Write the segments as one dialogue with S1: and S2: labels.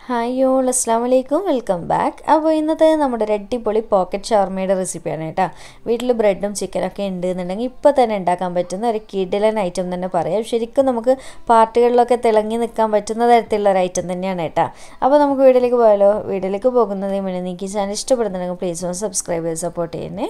S1: hi all അസ്സാം വലൈക്കും welcome back അപ്പോൾ ഇന്നത്തെ നമ്മുടെ ഒരു അടിപൊളി പോക്കറ്റ് ഷവർമയുടെ റെസിപ്പിയാണ് കേട്ടോ വീട്ടിൽ ബ്രെഡും ചിക്കനൊക്കെ ഉണ്ട് എന്നുണ്ടെങ്കിൽ ഇപ്പോൾ തന്നെ ഉണ്ടാക്കാൻ പറ്റുന്ന ഒരു കിഡിലൻ ഐറ്റം തന്നെ പറയാം ശരിക്കും നമുക്ക് പാർട്ടികളിലൊക്കെ തിളങ്ങി നിൽക്കാൻ പറ്റുന്ന തരത്തിലുള്ള ഒരു ഐറ്റം തന്നെയാണ് കേട്ടോ അപ്പോൾ നമുക്ക് വീട്ടിലേക്ക് പോയാലോ വീട്ടിലേക്ക് പോകുന്നതിന് മുന്നേ നിങ്ങൾക്ക് ചാനൽ ഇഷ്ടപ്പെടുന്നുണ്ടെങ്കിൽ പ്ലീസ് ഒന്ന് സബ്സ്ക്രൈബ് ചെയ്ത് സപ്പോർട്ട് ചെയ്യണേ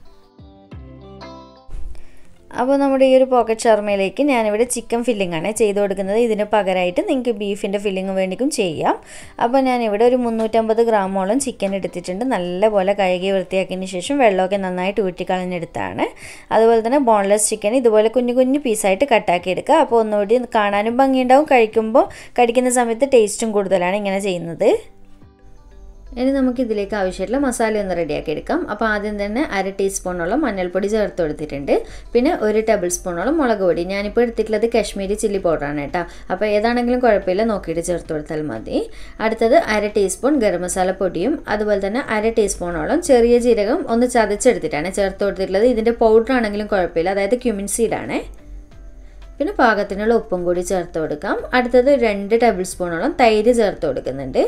S1: അപ്പോൾ നമ്മുടെ ഈ ഒരു പോക്കറ്റ് ഷർമയിലേക്ക് ഞാനിവിടെ ചിക്കൻ ഫില്ലിംഗ് ആണ് ചെയ്ത് കൊടുക്കുന്നത് ഇതിന് പകരമായിട്ട് നിങ്ങൾക്ക് ബീഫിൻ്റെ ഫില്ലിംഗ് വേണ്ടിക്കും ചെയ്യാം അപ്പോൾ ഞാനിവിടെ ഒരു മുന്നൂറ്റമ്പത് ഗ്രാമോളം ചിക്കൻ എടുത്തിട്ടുണ്ട് നല്ലപോലെ കഴുകി വൃത്തിയാക്കിയതിന് ശേഷം വെള്ളമൊക്കെ നന്നായിട്ട് ഊറ്റിക്കളഞ്ഞെടുത്താണ് അതുപോലെ തന്നെ ബോൺലെസ് ചിക്കൻ ഇതുപോലെ കുഞ്ഞു കുഞ്ഞു പീസായിട്ട് കട്ടാക്കി എടുക്കുക അപ്പോൾ ഒന്നുകൂടി കാണാനും ഭംഗിയുണ്ടാവും കഴിക്കുമ്പോൾ കടിക്കുന്ന സമയത്ത് ടേസ്റ്റും കൂടുതലാണ് ഇങ്ങനെ ചെയ്യുന്നത് ഇനി നമുക്ക് ഇതിലേക്ക് ആവശ്യമായിട്ടുള്ള മസാല ഒന്ന് റെഡിയാക്കി എടുക്കാം അപ്പോൾ ആദ്യം തന്നെ അര ടീസ്പൂണോളം മഞ്ഞൾപ്പൊടി ചേർത്ത് കൊടുത്തിട്ടുണ്ട് പിന്നെ ഒരു ടേബിൾ സ്പൂണോളം മുളക് പൊടി ഞാനിപ്പോൾ എടുത്തിട്ടുള്ളത് കാശ്മീരി ചില്ലി പൗഡറാണ് കേട്ടോ അപ്പോൾ ഏതാണെങ്കിലും കുഴപ്പമില്ല നോക്കിയിട്ട് ചേർത്ത് കൊടുത്താൽ മതി അടുത്തത് അര ടീസ്പൂൺ ഗരം മസാല പൊടിയും അതുപോലെ തന്നെ അര ടീസ്പൂണോളം ചെറിയ ജീരകം ഒന്ന് ചതച്ചെടുത്തിട്ടാണ് ചേർത്ത് കൊടുത്തിട്ടുള്ളത് ഇതിൻ്റെ പൗഡർ ആണെങ്കിലും കുഴപ്പമില്ല അതായത് ക്യുമിൻ സീഡാണേ പിന്നെ പാകത്തിനുള്ള ഉപ്പും കൂടി ചേർത്ത് കൊടുക്കാം അടുത്തത് രണ്ട് ടേബിൾ സ്പൂണോളം തൈര് ചേർത്ത് കൊടുക്കുന്നുണ്ട്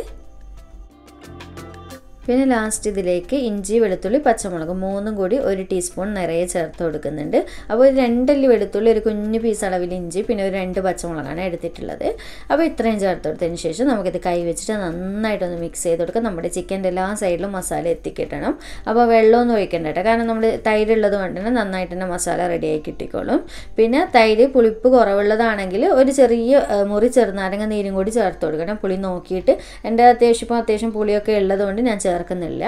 S1: പിന്നെ ലാസ്റ്റ് ഇതിലേക്ക് ഇഞ്ചി വെളുത്തുള്ളി പച്ചമുളക് മൂന്നും കൂടി ഒരു ടീസ്പൂൺ നിറയെ ചേർത്ത് കൊടുക്കുന്നുണ്ട് അപ്പോൾ ഒരു രണ്ടല്ലി വെളുത്തുള്ളി ഒരു കുഞ്ഞു പീസ് അളവിൽ ഇഞ്ചി പിന്നെ ഒരു രണ്ട് പച്ചമുളകാണ് എടുത്തിട്ടുള്ളത് അപ്പോൾ ഇത്രയും ചേർത്ത് കൊടുത്തതിന് ശേഷം നമുക്കിത് കൈ വെച്ചിട്ട് നന്നായിട്ടൊന്ന് മിക്സ് ചെയ്ത് കൊടുക്കാം നമ്മുടെ ചിക്കൻ്റെ എല്ലാ സൈഡിലും മസാല എത്തിക്കിട്ടണം അപ്പോൾ വെള്ളമൊന്നും ഒഴിക്കണ്ട കേട്ടോ കാരണം നമ്മൾ തൈരുള്ളത് കൊണ്ട് തന്നെ നന്നായിട്ട് തന്നെ മസാല റെഡിയായി കിട്ടിക്കോളും പിന്നെ തൈര് പുളിപ്പ് കുറവുള്ളതാണെങ്കിൽ ഒരു ചെറിയ മുറി ചെറുനാരങ്ങ നീരും കൂടി ചേർത്ത് കൊടുക്കണം പുളി നോക്കിയിട്ട് എൻ്റെ അത്യാവശ്യം ഇപ്പോൾ അത്യാവശ്യം പുളിയൊക്കെ ഉള്ളതുകൊണ്ട് ഞാൻ ചേർക്കുന്നില്ല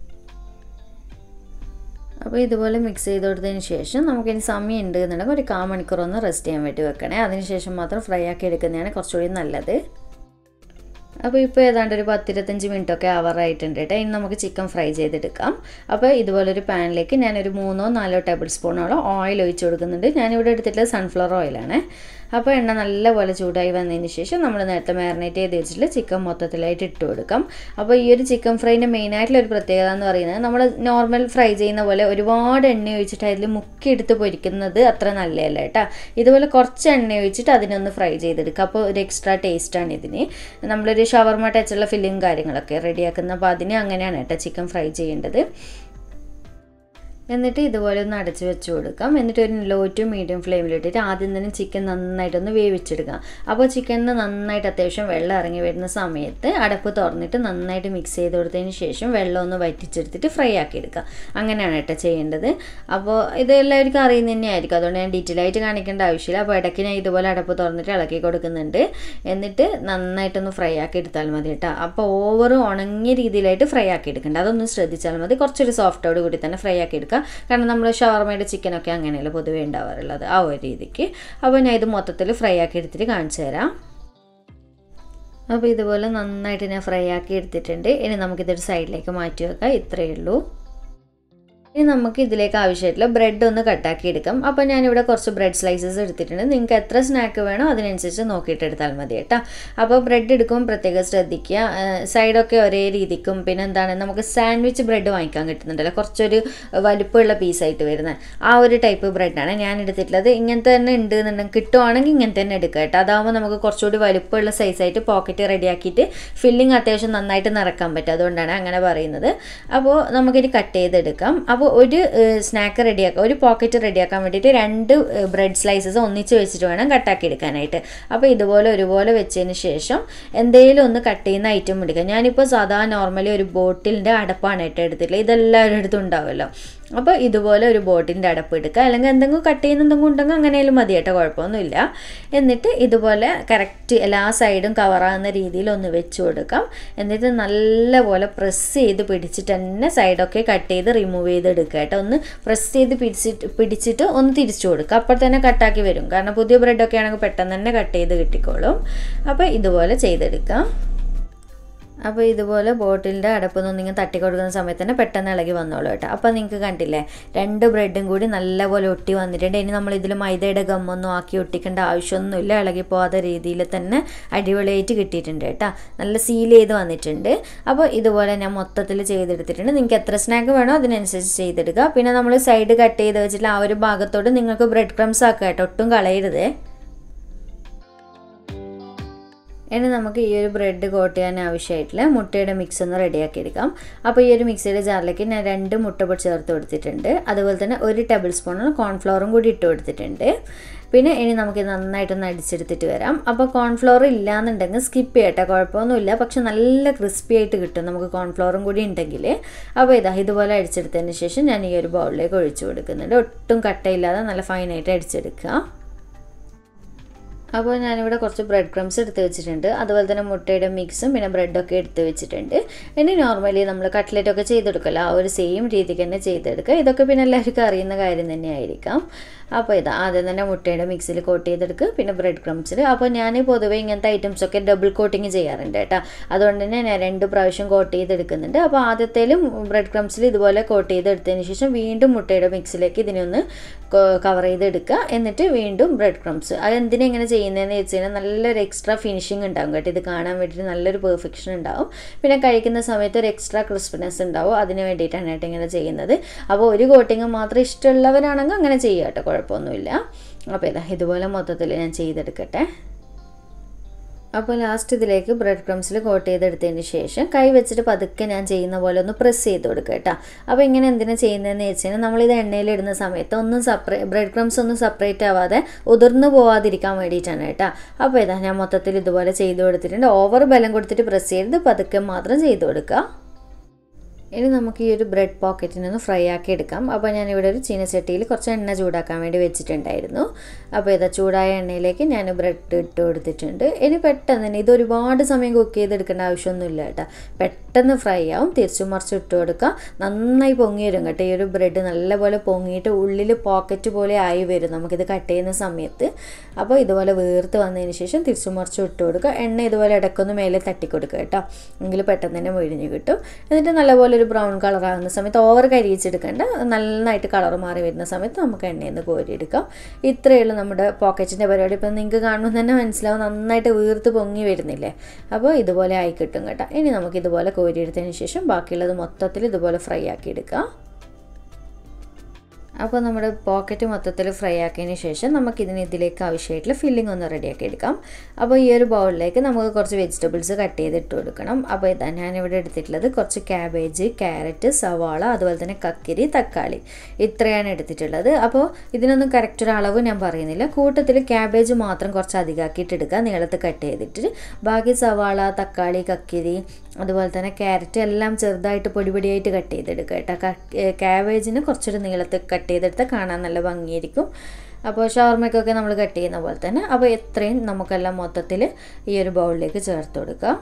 S1: അപ്പോൾ ഇതുപോലെ മിക്സ് ചെയ്ത് കൊടുത്തതിന് ശേഷം നമുക്കിനി സമയം ഉണ്ട് എന്നുണ്ടെങ്കിൽ ഒരു കാ മണിക്കൂർ ഒന്ന് റെസ്റ്റ് ചെയ്യാൻ വേണ്ടി വെക്കണേ അതിനുശേഷം മാത്രം ഫ്രൈ ആക്കി എടുക്കുന്നതാണ് കുറച്ചുകൂടി നല്ലത് അപ്പോൾ ഇപ്പോൾ ഏതാണ്ട് ഒരു പത്തിരുപത്തഞ്ച് മിനിറ്റ് ഒക്കെ ആവാറായിട്ടുണ്ട് കേട്ടോ ഇനി നമുക്ക് ചിക്കൻ ഫ്രൈ ചെയ്തെടുക്കാം അപ്പോൾ ഇതുപോലൊരു പാനിലേക്ക് ഞാനൊരു മൂന്നോ നാലോ ടേബിൾ സ്പൂണോളം ഓയിൽ ഒഴിച്ച് കൊടുക്കുന്നുണ്ട് ഞാനിവിടെ എടുത്തിട്ടുള്ളത് സൺഫ്ലവർ ഓയിലാണ് അപ്പോൾ എണ്ണ നല്ലപോലെ ചൂടായി വന്നതിന് ശേഷം നമ്മൾ നേരത്തെ മാരിനേറ്റ് ചെയ്ത് വെച്ചിട്ട് ചിക്കൻ മൊത്തത്തിലായിട്ട് ഇട്ട് കൊടുക്കാം അപ്പോൾ ഈ ഒരു ചിക്കൻ ഫ്രൈൻ്റെ മെയിനായിട്ടുള്ള ഒരു പ്രത്യേകത എന്ന് പറയുന്നത് നമ്മൾ നോർമൽ ഫ്രൈ ചെയ്യുന്ന പോലെ ഒരുപാട് എണ്ണ ഒഴിച്ചിട്ട് അതിൽ മുക്കിയെടുത്ത് പൊരിക്കുന്നത് അത്ര നല്ലതല്ല കേട്ടോ ഇതുപോലെ കുറച്ച് എണ്ണ ഒഴിച്ചിട്ട് അതിനൊന്ന് ഫ്രൈ ചെയ്തെടുക്കുക അപ്പോൾ ഒരു എക്സ്ട്രാ ടേസ്റ്റാണ് ഇതിന് നമ്മളൊരു ഷവർമ ടച്ചുള്ള ഫില്ലിങ് കാര്യങ്ങളൊക്കെ റെഡിയാക്കുന്ന അപ്പോൾ അതിന് അങ്ങനെയാണ് കേട്ടോ ചിക്കൻ ഫ്രൈ ചെയ്യേണ്ടത് എന്നിട്ട് ഇതുപോലെ ഒന്ന് അടച്ച് വെച്ച് കൊടുക്കാം എന്നിട്ട് ഒരു ലോ ടു മീഡിയം ഫ്ലെയിമിലിട്ടിട്ട് ആദ്യം തന്നെ ചിക്കൻ നന്നായിട്ടൊന്ന് വേവിച്ചെടുക്കാം അപ്പോൾ ചിക്കനിന് നന്നായിട്ട് അത്യാവശ്യം വെള്ളം ഇറങ്ങി വരുന്ന സമയത്ത് അടപ്പ് തുറന്നിട്ട് നന്നായിട്ട് മിക്സ് ചെയ്ത് കൊടുത്തതിന് ശേഷം വെള്ളം ഒന്ന് വറ്റിച്ചെടുത്തിട്ട് ഫ്രൈ ആക്കി എടുക്കാം അങ്ങനെയാണ് കേട്ടോ ചെയ്യേണ്ടത് അപ്പോൾ ഇത് എല്ലാവർക്കും അറിയുന്ന തന്നെയായിരിക്കും അതുകൊണ്ട് ഞാൻ ഡീറ്റെയിൽ ആയിട്ട് കാണിക്കേണ്ട ആവശ്യമില്ല അപ്പോൾ ഇടയ്ക്ക് ഞാൻ ഇതുപോലെ അടപ്പ് തുറന്നിട്ട് ഇളക്കി കൊടുക്കുന്നുണ്ട് എന്നിട്ട് നന്നായിട്ടൊന്ന് ഫ്രൈ ആക്കി എടുത്താൽ മതി കേട്ടോ അപ്പോൾ ഓവർ ഉണങ്ങിയ രീതിയിലായിട്ട് ഫ്രൈ ആക്കി എടുക്കേണ്ട അതൊന്ന് ശ്രദ്ധിച്ചാൽ മതി കുറച്ചൊരു സോഫ്റ്റോട് കൂടി തന്നെ ഫ്രൈ ആക്കി എടുക്കുക കാരണം നമ്മൾ ഷവർമയുടെ ചിക്കനൊക്കെ അങ്ങനെയല്ല പൊതുവേ ഉണ്ടാവാറുള്ളത് ആ ഒരു രീതിക്ക് അപ്പോൾ ഞാൻ ഇത് മൊത്തത്തിൽ ഫ്രൈ ആക്കി എടുത്തിട്ട് കാണിച്ചു തരാം അപ്പോൾ ഇതുപോലെ നന്നായിട്ട് ഞാൻ ഫ്രൈ ആക്കി എടുത്തിട്ടുണ്ട് ഇനി നമുക്കിതൊരു സൈഡിലേക്ക് മാറ്റി വെക്കാം ഇത്രയേ ഉള്ളൂ ഇനി നമുക്ക് ഇതിലേക്ക് ആവശ്യമായിട്ടുള്ള ബ്രെഡ് ഒന്ന് കട്ടാക്കി എടുക്കാം അപ്പോൾ ഞാനിവിടെ കുറച്ച് ബ്രെഡ് സ്ലൈസസ് എടുത്തിട്ടുണ്ട് നിങ്ങൾക്ക് എത്ര സ്നാക്ക് വേണോ അതിനനുസരിച്ച് നോക്കിയിട്ട് എടുത്താൽ മതി കേട്ടോ അപ്പോൾ ബ്രെഡ് എടുക്കുമ്പോൾ പ്രത്യേകം ശ്രദ്ധിക്കുക സൈഡൊക്കെ ഒരേ രീതിക്കും പിന്നെ എന്താണ് നമുക്ക് സാൻഡ്വിച്ച് ബ്രെഡ് വാങ്ങിക്കാൻ കിട്ടുന്നുണ്ടല്ലോ കുറച്ചൊരു വലുപ്പമുള്ള പീസായിട്ട് വരുന്നത് ആ ഒരു ടൈപ്പ് ബ്രെഡാണ് ഞാൻ എടുത്തിട്ടുള്ളത് ഇങ്ങനത്തെ തന്നെ ഉണ്ട് എന്നുണ്ടെങ്കിൽ കിട്ടുവാണെങ്കിൽ ഇങ്ങനെ തന്നെ എടുക്കുക കേട്ടോ അതാകുമ്പോൾ നമുക്ക് കുറച്ചുകൂടി വലുപ്പമുള്ള സൈസായിട്ട് പോക്കറ്റ് റെഡിയാക്കിയിട്ട് ഫില്ലിങ് അത്യാവശ്യം നന്നായിട്ട് നിറക്കാൻ പറ്റും അതുകൊണ്ടാണ് അങ്ങനെ പറയുന്നത് അപ്പോൾ നമുക്കിനി കട്ട് ചെയ്തെടുക്കാം അപ്പോൾ ഒരു സ്നാക്ക് റെഡിയാക്കാം ഒരു പോക്കറ്റ് റെഡിയാക്കാൻ വേണ്ടിയിട്ട് രണ്ട് ബ്രെഡ് സ്ലൈസസ് ഒന്നിച്ച് വെച്ചിട്ട് വേണം കട്ടാക്കി എടുക്കാനായിട്ട് അപ്പോൾ ഇതുപോലെ ഒരുപോലെ വെച്ചതിന് ശേഷം എന്തെങ്കിലും ഒന്ന് കട്ട് ചെയ്യുന്ന ഐറ്റം എടുക്കുക ഞാനിപ്പോൾ സാധാ നോർമലി ഒരു ബോട്ടിലിൻ്റെ അടപ്പാണ് കേട്ടോ എടുത്തിട്ടുള്ളത് ഇതെല്ലാവരുടെ അടുത്തും ഉണ്ടാവുമല്ലോ അപ്പോൾ ഇതുപോലെ ഒരു ബോട്ടിൻ്റെ അടപ്പ് എടുക്കുക അല്ലെങ്കിൽ എന്തെങ്കിലും കട്ട് ചെയ്യുന്ന എന്തെങ്കിലും ഉണ്ടെങ്കിൽ അങ്ങനെയാലും മതി കേട്ടോ കുഴപ്പമൊന്നുമില്ല എന്നിട്ട് ഇതുപോലെ കറക്റ്റ് എല്ലാ സൈഡും കവറാകുന്ന രീതിയിൽ ഒന്ന് വെച്ച് കൊടുക്കാം എന്നിട്ട് നല്ലപോലെ പ്രസ് ചെയ്ത് പിടിച്ചിട്ട് തന്നെ സൈഡൊക്കെ കട്ട് ചെയ്ത് റിമൂവ് ചെയ്തെടുക്കുക കേട്ടോ ഒന്ന് പ്രസ് ചെയ്ത് പിടിച്ചിട്ട് പിടിച്ചിട്ട് ഒന്ന് തിരിച്ചു കൊടുക്കുക അപ്പോൾ തന്നെ കട്ടാക്കി വരും കാരണം പുതിയ ബ്രെഡൊക്കെ ആണെങ്കിൽ പെട്ടെന്ന് തന്നെ കട്ട് ചെയ്ത് കിട്ടിക്കോളും അപ്പോൾ ഇതുപോലെ ചെയ്തെടുക്കാം അപ്പോൾ ഇതുപോലെ ബോട്ടിലിൻ്റെ അടപ്പൊന്നും നിങ്ങൾ തട്ടി കൊടുക്കുന്ന സമയത്ത് തന്നെ പെട്ടെന്ന് ഇളകി വന്നോളൂ കേട്ടോ അപ്പോൾ നിങ്ങൾക്ക് കണ്ടില്ലേ രണ്ട് ബ്രെഡും കൂടി നല്ലപോലെ ഒട്ടി വന്നിട്ടുണ്ട് ഇനി നമ്മൾ ഇതിൽ മൈദയുടെ ഗമ്മൊന്നും ആക്കി ഒട്ടിക്കേണ്ട ആവശ്യമൊന്നുമില്ല ഇളകി പോകാത്ത രീതിയിൽ തന്നെ അടിപൊളിയായിട്ട് കിട്ടിയിട്ടുണ്ട് കേട്ടോ നല്ല സീൽ ചെയ്ത് വന്നിട്ടുണ്ട് അപ്പോൾ ഇതുപോലെ ഞാൻ മൊത്തത്തിൽ ചെയ്തെടുത്തിട്ടുണ്ട് നിങ്ങൾക്ക് എത്ര സ്നാക്ക് വേണോ അതിനനുസരിച്ച് ചെയ്തെടുക്കുക പിന്നെ നമ്മൾ സൈഡ് കട്ട് ചെയ്ത് വെച്ചിട്ട് ആ ഒരു ഭാഗത്തോട് നിങ്ങൾക്ക് ബ്രെഡ് ക്രംസ് ആക്കുക കേട്ടോ ഒട്ടും കളയരുതേ ഇനി നമുക്ക് ഈ ഒരു ബ്രെഡ് കോട്ട് ചെയ്യാൻ ആവശ്യമായിട്ടുള്ള മുട്ടയുടെ മിക്സ് ഒന്ന് റെഡിയാക്കി എടുക്കാം അപ്പോൾ ഈ ഒരു മിക്സിയുടെ ജാറിലേക്ക് ഞാൻ രണ്ട് മുട്ട പൊടി ചേർത്ത് കൊടുത്തിട്ടുണ്ട് അതുപോലെ തന്നെ ഒരു ടേബിൾ സ്പൂണോളം കോൺഫ്ലവറും കൂടി ഇട്ട് കൊടുത്തിട്ടുണ്ട് പിന്നെ ഇനി നമുക്ക് നന്നായിട്ടൊന്ന് അടിച്ചെടുത്തിട്ട് വരാം അപ്പോൾ കോൺഫ്ലവർ ഇല്ലാന്നുണ്ടെങ്കിൽ സ്കിപ്പ് ചെയ്യട്ടെ കുഴപ്പമൊന്നുമില്ല പക്ഷെ നല്ല ക്രിസ്പി ആയിട്ട് കിട്ടും നമുക്ക് കോൺഫ്ലവറും കൂടി ഉണ്ടെങ്കിൽ അപ്പോൾ ഇതാ ഇതുപോലെ അടിച്ചെടുത്തതിന് ശേഷം ഞാൻ ഈ ഒരു ബൗളിലേക്ക് ഒഴിച്ചു കൊടുക്കുന്നുണ്ട് ഒട്ടും കട്ടയില്ലാതെ നല്ല ഫൈനായിട്ട് അടിച്ചെടുക്കുക അപ്പോൾ ഞാനിവിടെ കുറച്ച് ബ്രെഡ് ക്രംസ് എടുത്ത് വെച്ചിട്ടുണ്ട് അതുപോലെ തന്നെ മുട്ടയുടെ മിക്സും പിന്നെ ബ്രെഡൊക്കെ എടുത്ത് വെച്ചിട്ടുണ്ട് ഇനി നോർമലി നമ്മൾ കട്ട്ലറ്റൊക്കെ ചെയ്തെടുക്കല്ലോ ആ ഒരു സെയിം രീതിക്ക് തന്നെ ചെയ്തെടുക്കുക ഇതൊക്കെ പിന്നെ എല്ലാവർക്കും അറിയുന്ന കാര്യം തന്നെയായിരിക്കാം അപ്പോൾ ഇതാ ആദ്യം തന്നെ മുട്ടയുടെ മിക്സിൽ കോട്ട് ചെയ്തെടുക്കുക പിന്നെ ബ്രെഡ് ക്രംസിൽ അപ്പോൾ ഞാൻ പൊതുവേ ഇങ്ങനത്തെ ഐറ്റംസൊക്കെ ഡബിൾ കോട്ടിങ് ചെയ്യാറുണ്ട് കേട്ടോ അതുകൊണ്ട് തന്നെ ഞാൻ രണ്ട് പ്രാവശ്യം കോട്ട് ചെയ്തെടുക്കുന്നുണ്ട് അപ്പോൾ ആദ്യത്തേലും ബ്രെഡ് ക്രംസിൽ ഇതുപോലെ കോട്ട് ചെയ്തെടുത്തതിന് ശേഷം വീണ്ടും മുട്ടയുടെ മിക്സിലേക്ക് ഇതിനൊന്ന് കവർ ചെയ്തെടുക്കുക എന്നിട്ട് വീണ്ടും ബ്രെഡ് ക്രംസ് അത് എന്തിനാ ഇങ്ങനെ ചെയ്യുന്നതെന്ന് വെച്ച് കഴിഞ്ഞാൽ നല്ലൊരു എക്സ്ട്രാ ഫിനിഷിംഗ് ഉണ്ടാവും കേട്ടോ ഇത് കാണാൻ വേണ്ടിയിട്ട് നല്ലൊരു പെർഫെക്ഷൻ ഉണ്ടാവും പിന്നെ കഴിക്കുന്ന സമയത്ത് ഒരു എക്സ്ട്രാ ക്രിസ്പിനെസ് ഉണ്ടാവും അതിന് വേണ്ടിയിട്ടാണ് കേട്ടോ ഇങ്ങനെ ചെയ്യുന്നത് അപ്പോൾ ഒരു കോട്ടിങ് മാത്രം ഇഷ്ടമുള്ളവരാണെങ്കിൽ അങ്ങനെ ചെയ്യുക കേട്ടോ കുഴപ്പമൊന്നുമില്ല അപ്പോൾ ഇതാ ഇതുപോലെ മൊത്തത്തിൽ ഞാൻ ചെയ്തെടുക്കട്ടെ അപ്പോൾ ലാസ്റ്റ് ഇതിലേക്ക് ബ്രെഡ് ക്രംസിൽ കോട്ട് ചെയ്തെടുത്തതിന് ശേഷം കൈ വെച്ചിട്ട് പതുക്കെ ഞാൻ ചെയ്യുന്ന പോലെ ഒന്ന് പ്രസ് ചെയ്ത് കൊടുക്കുക കേട്ടോ അപ്പോൾ ഇങ്ങനെ എന്തിനാ ചെയ്യുന്നതെന്ന് വെച്ച് കഴിഞ്ഞാൽ നമ്മളിത് എണ്ണയിലിടുന്ന സമയത്ത് ഒന്നും സെപ്പറേറ്റ് ബ്രെഡ് ക്രംസ് ഒന്നും സെപ്പറേറ്റ് ആവാതെ ഉതിർന്നു പോവാതിരിക്കാൻ വേണ്ടിയിട്ടാണ് കേട്ടോ അപ്പോൾ ഇതാ ഞാൻ മൊത്തത്തിൽ ഇതുപോലെ ചെയ്ത് കൊടുത്തിട്ടുണ്ട് ഓവർ ബലം കൊടുത്തിട്ട് പ്രസ് ചെയ്ത് പതുക്കെ മാത്രം ചെയ്ത് കൊടുക്കുക ഇനി നമുക്ക് ഈ ഒരു ബ്രെഡ് പോക്കറ്റിനെ ഒന്ന് ഫ്രൈ ആക്കി എടുക്കാം അപ്പോൾ ഞാനിവിടെ ഒരു ചീനച്ചട്ടിയിൽ കുറച്ച് എണ്ണ ചൂടാക്കാൻ വേണ്ടി വെച്ചിട്ടുണ്ടായിരുന്നു അപ്പോൾ ഇതാ ചൂടായ എണ്ണയിലേക്ക് ഞാൻ ബ്രെഡ് ഇട്ട് കൊടുത്തിട്ടുണ്ട് ഇനി പെട്ടെന്ന് തന്നെ ഇത് ഒരുപാട് സമയം കുക്ക് ചെയ്തെടുക്കേണ്ട ആവശ്യമൊന്നുമില്ല കേട്ടോ പെട്ടെന്ന് ഫ്രൈ ആവും തിരിച്ചു മറിച്ച് ഇട്ട് കൊടുക്കുക നന്നായി പൊങ്ങി വരും കേട്ടോ ഈ ഒരു ബ്രെഡ് നല്ലപോലെ പൊങ്ങിയിട്ട് ഉള്ളിൽ പോക്കറ്റ് പോലെ ആയി വരും നമുക്കിത് കട്ട് ചെയ്യുന്ന സമയത്ത് അപ്പോൾ ഇതുപോലെ വീർത്ത് വന്നതിന് ശേഷം തിരിച്ചു മറിച്ച് ഇട്ട് കൊടുക്കുക എണ്ണ ഇതുപോലെ ഇടയ്ക്കൊന്ന് മേലെ തട്ടി കൊടുക്കുക കേട്ടോ എങ്കിൽ പെട്ടെന്ന് തന്നെ മൊഴിഞ്ഞ് കിട്ടും എന്നിട്ട് നല്ലപോലെ ഒരു ബ്രൗൺ കളർ ആകുന്ന സമയത്ത് ഓവർ കരിയിച്ചെടുക്കേണ്ട നന്നായിട്ട് കളർ മാറി വരുന്ന സമയത്ത് നമുക്ക് എണ്ണയിൽ നിന്ന് കോരിയെടുക്കാം ഇത്രയേ ഉള്ളൂ നമ്മുടെ പോക്കറ്റിൻ്റെ പരിപാടി ഇപ്പം നിങ്ങൾക്ക് കാണുമ്പോൾ തന്നെ മനസ്സിലാവും നന്നായിട്ട് വീർത്ത് പൊങ്ങി വരുന്നില്ലേ അപ്പോൾ ഇതുപോലെ ആയി കിട്ടും കേട്ടോ ഇനി നമുക്ക് ഇതുപോലെ കോരിയെടുത്തതിന് ശേഷം ബാക്കിയുള്ളത് മൊത്തത്തിൽ ഇതുപോലെ ഫ്രൈ ആക്കി എടുക്കാം അപ്പോൾ നമ്മുടെ പോക്കറ്റ് മൊത്തത്തിൽ ഫ്രൈ ആക്കിയതിന് ശേഷം നമുക്ക് ഇതിന് ഇതിലേക്ക് ആവശ്യമായിട്ടുള്ള ഫില്ലിംഗ് ഒന്ന് റെഡിയാക്കി എടുക്കാം അപ്പോൾ ഈ ഒരു ബൗളിലേക്ക് നമുക്ക് കുറച്ച് വെജിറ്റബിൾസ് കട്ട് ചെയ്ത് ഇട്ട് കൊടുക്കണം അപ്പോൾ ഇതാ ഞാനിവിടെ എടുത്തിട്ടുള്ളത് കുറച്ച് ക്യാബേജ് ക്യാരറ്റ് സവാള അതുപോലെ തന്നെ കക്കിരി തക്കാളി ഇത്രയാണ് എടുത്തിട്ടുള്ളത് അപ്പോൾ ഇതിനൊന്നും കറക്റ്റ് ഒരു അളവ് ഞാൻ പറയുന്നില്ല കൂട്ടത്തിൽ ക്യാബേജ് മാത്രം കുറച്ച് അധികമാക്കിയിട്ട് എടുക്കുക നീളത്തിൽ കട്ട് ചെയ്തിട്ട് ബാക്കി സവാള തക്കാളി കക്കിരി അതുപോലെ തന്നെ ക്യാരറ്റ് എല്ലാം ചെറുതായിട്ട് പൊടി പൊടിയായിട്ട് കട്ട് ചെയ്തെടുക്കുക കേട്ടോ ക്യാബേജിന് കുറച്ചൊരു നീളത്തിൽ കട്ട് ചെയ്തെടുത്താൽ കാണാൻ നല്ല ഭംഗിയായിരിക്കും അപ്പോൾ ഷവർമയ്ക്കൊക്കെ നമ്മൾ കട്ട് ചെയ്യുന്ന പോലെ തന്നെ അപ്പോൾ എത്രയും നമുക്കെല്ലാം മൊത്തത്തിൽ ഈ ഒരു ബൗളിലേക്ക് ചേർത്ത് കൊടുക്കാം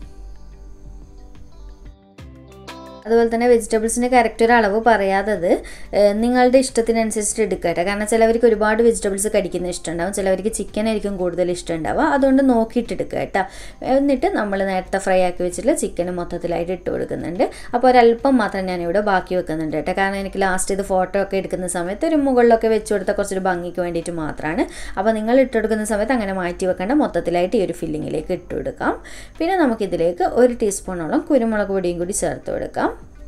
S1: അതുപോലെ തന്നെ വെജിറ്റബിൾസിൻ്റെ കറക്റ്റ് ഒരു അളവ് പറയാത്തത് നിങ്ങളുടെ ഇഷ്ടത്തിനനുസരിച്ചിട്ട് എടുക്കട്ടെ കാരണം ചിലവർക്ക് ഒരുപാട് വെജിറ്റബിൾസ് കടിക്കുന്ന ഇഷ്ടമുണ്ടാവും ചിലവർക്ക് ചിക്കൻ ആയിരിക്കും കൂടുതൽ ഇഷ്ടമുണ്ടാവുക അതുകൊണ്ട് നോക്കിയിട്ട് എടുക്കുക കേട്ടോ എന്നിട്ട് നമ്മൾ നേരത്തെ ഫ്രൈ ആക്കി വെച്ചിട്ടുള്ള ചിക്കൻ മൊത്തത്തിലായിട്ട് ഇട്ട് കൊടുക്കുന്നുണ്ട് അപ്പോൾ ഒരല്പം മാത്രം ഞാനിവിടെ ബാക്കി വെക്കുന്നുണ്ട് കേട്ടോ കാരണം എനിക്ക് ലാസ്റ്റ് ഇത് ഫോട്ടോ ഒക്കെ എടുക്കുന്ന സമയത്ത് ഒരു മുകളിലൊക്കെ വെച്ച് കൊടുത്ത കുറച്ചൊരു ഭംഗിക്ക് വേണ്ടിയിട്ട് മാത്രമാണ് അപ്പോൾ നിങ്ങൾ ഇട്ട് കൊടുക്കുന്ന സമയത്ത് അങ്ങനെ മാറ്റി വെക്കേണ്ട മൊത്തത്തിലായിട്ട് ഈ ഒരു ഫില്ലിങ്ങിലേക്ക് ഇട്ട് കൊടുക്കാം പിന്നെ നമുക്കിതിലേക്ക് ഒരു ടീസ്പൂണോളം കുരുമുളക് പൊടിയും കൂടി ചേർത്ത് കൊടുക്കാം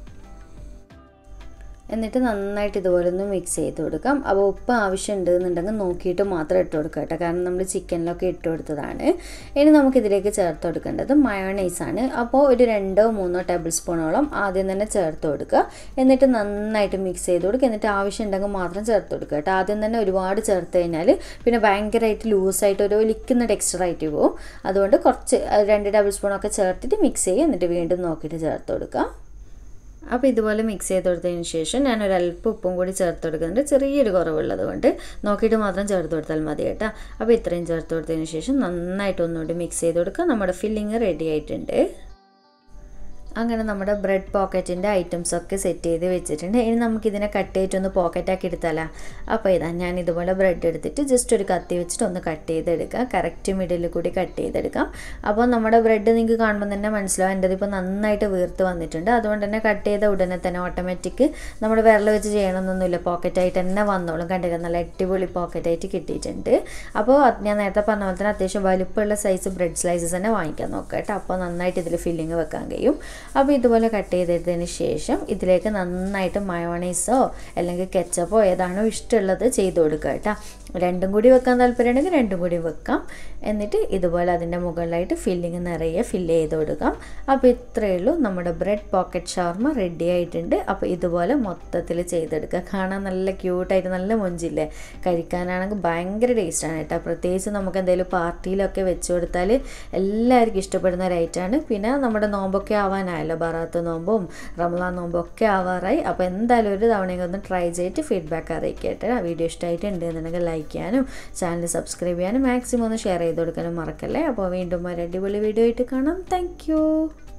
S1: എന്നിട്ട് നന്നായിട്ട് ഇതുപോലെ ഒന്ന് മിക്സ് ചെയ്ത് കൊടുക്കാം അപ്പോൾ ഉപ്പ് ആവശ്യമുണ്ട് എന്നുണ്ടെങ്കിൽ നോക്കിയിട്ട് മാത്രം ഇട്ട് കൊടുക്കുക കേട്ടോ കാരണം നമ്മൾ ചിക്കനിലൊക്കെ ഇട്ട് കൊടുത്തതാണ് ഇനി നമുക്കിതിലേക്ക് ചേർത്ത് കൊടുക്കേണ്ടത് മയോണൈസാണ് അപ്പോൾ ഒരു രണ്ടോ മൂന്നോ ടേബിൾ സ്പൂണോളം ആദ്യം തന്നെ ചേർത്ത് കൊടുക്കുക എന്നിട്ട് നന്നായിട്ട് മിക്സ് ചെയ്ത് കൊടുക്കുക എന്നിട്ട് ആവശ്യമുണ്ടെങ്കിൽ മാത്രം ചേർത്ത് കൊടുക്കുക കേട്ടോ ആദ്യം തന്നെ ഒരുപാട് ചേർത്ത് കഴിഞ്ഞാൽ പിന്നെ ഭയങ്കരമായിട്ട് ലൂസായിട്ട് ഒരു ഒലിക്കുന്ന ടെക്സ്ചർ ആയിട്ട് പോകും അതുകൊണ്ട് കുറച്ച് രണ്ട് ടേബിൾ സ്പൂണൊക്കെ ചേർത്തിട്ട് മിക്സ് ചെയ്യുക എന്നിട്ട് വീണ്ടും നോക്കിയിട്ട് ചേർത്ത് കൊടുക്കുക അപ്പോൾ ഇതുപോലെ മിക്സ് ചെയ്ത് കൊടുത്തതിന് ശേഷം ഞാൻ ഒരു അല്പം ഉപ്പും കൂടി ചേർത്ത് കൊടുക്കുന്നുണ്ട് ചെറിയൊരു കുറവുള്ളത് കൊണ്ട് നോക്കിയിട്ട് മാത്രം ചേർത്ത് കൊടുത്താൽ മതി കേട്ടോ അപ്പോൾ ഇത്രയും ചേർത്ത് കൊടുത്തതിന് ശേഷം നന്നായിട്ട് ഒന്നുകൂടി മിക്സ് ചെയ്ത് കൊടുക്കുക നമ്മുടെ ഫില്ലിങ് റെഡി ആയിട്ടുണ്ട് അങ്ങനെ നമ്മുടെ ബ്രെഡ് പോക്കറ്റിൻ്റെ ഐറ്റംസ് ഒക്കെ സെറ്റ് ചെയ്ത് വെച്ചിട്ടുണ്ട് ഇനി നമുക്കിതിനെ കട്ട് ചെയ്തിട്ടൊന്ന് പോക്കറ്റാക്കി എടുത്താലോ അപ്പോൾ ഇതാ ഞാൻ ഇതുപോലെ ബ്രെഡ് എടുത്തിട്ട് ജസ്റ്റ് ഒരു കത്തി വെച്ചിട്ട് ഒന്ന് കട്ട് ചെയ്തെടുക്കാം കറക്റ്റ് മിഡിൽ കൂടി കട്ട് ചെയ്തെടുക്കാം അപ്പോൾ നമ്മുടെ ബ്രെഡ് നിങ്ങൾക്ക് കാണുമ്പോൾ തന്നെ മനസ്സിലാവും എൻ്റെ ഇപ്പോൾ നന്നായിട്ട് വീർത്ത് വന്നിട്ടുണ്ട് അതുകൊണ്ട് തന്നെ കട്ട് ചെയ്ത ഉടനെ തന്നെ ഓട്ടോമാറ്റിക് നമ്മൾ വിരൽ വെച്ച് ചെയ്യണമെന്നൊന്നുമില്ല പോക്കറ്റായിട്ട് തന്നെ വന്നോളും കണ്ടില്ല നല്ല അടിപൊളി പോക്കറ്റായിട്ട് കിട്ടിയിട്ടുണ്ട് അപ്പോൾ ഞാൻ നേരത്തെ പറഞ്ഞ പോലെ തന്നെ അത്യാവശ്യം വലുപ്പമുള്ള സൈസ് ബ്രെഡ് സ്ലൈസസ് തന്നെ വാങ്ങിക്കാൻ നോക്കാം കേട്ടോ അപ്പോൾ നന്നായിട്ട് ഇതിൽ ഫില്ലിങ് വെക്കാൻ കഴിയും അപ്പോൾ ഇതുപോലെ കട്ട് ചെയ്തെടുത്തതിന് ശേഷം ഇതിലേക്ക് നന്നായിട്ട് മയോണൈസോ അല്ലെങ്കിൽ കെച്ചപ്പോ ഏതാണോ ഇഷ്ടമുള്ളത് ചെയ്ത് കൊടുക്കുക കേട്ടോ രണ്ടും കൂടി വെക്കാൻ താല്പര്യമുണ്ടെങ്കിൽ രണ്ടും കൂടി വെക്കാം എന്നിട്ട് ഇതുപോലെ അതിൻ്റെ മുകളിലായിട്ട് ഫില്ലിങ് നിറയെ ഫില്ല് ചെയ്ത് കൊടുക്കാം അപ്പോൾ ഇത്രയേ ഉള്ളൂ നമ്മുടെ ബ്രെഡ് പോക്കറ്റ് ഷവർമ റെഡി ആയിട്ടുണ്ട് അപ്പോൾ ഇതുപോലെ മൊത്തത്തിൽ ചെയ്തെടുക്കുക കാണാൻ നല്ല ക്യൂട്ടായിട്ട് നല്ല മൊഞ്ചില്ലേ കഴിക്കാനാണെങ്കിൽ ഭയങ്കര ടേസ്റ്റാണ് കേട്ടോ പ്രത്യേകിച്ച് നമുക്ക് എന്തെങ്കിലും പാർട്ടിയിലൊക്കെ വെച്ച് കൊടുത്താൽ എല്ലാവർക്കും ഇഷ്ടപ്പെടുന്ന ഒരു ഐറ്റമാണ് പിന്നെ നമ്മുടെ നോമ്പൊക്കെ ആവാനായല്ലോ ബറാത്ത് നോമ്പും റംലാൻ നോമ്പും ഒക്കെ ആവാറായി അപ്പോൾ എന്തായാലും ഒരു തവണയെങ്കിലും ഒന്ന് ട്രൈ ചെയ്തിട്ട് ഫീഡ്ബാക്ക് അറിയിക്കട്ടെ ആ വീഡിയോ ഇഷ്ടമായിട്ടുണ്ട് എന്നുണ്ടെങ്കിൽ ലൈക്ക് ചെയ്യാനും ചാനൽ സബ്സ്ക്രൈബ് ചെയ്യാനും മാക്സിമം ഒന്ന് ഷെയർ ചെയ്ത് കൊടുക്കാനും മറക്കല്ലേ അപ്പോൾ വീണ്ടും ഒരു അടിപൊളി വീഡിയോ ആയിട്ട് കാണാം താങ്ക്